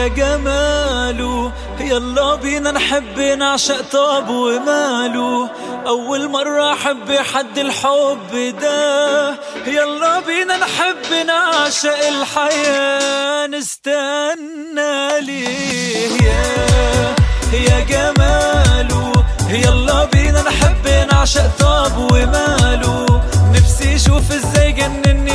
جماله يلا بينا نحب نعشق طاب وماله أول مرة أحب حد الحب ده يلا بينا نحب نعشق الحياة نستنى ليه يا يا جماله يلا بينا نحب نعشق طاب وماله نفسي اشوف ازاي جنني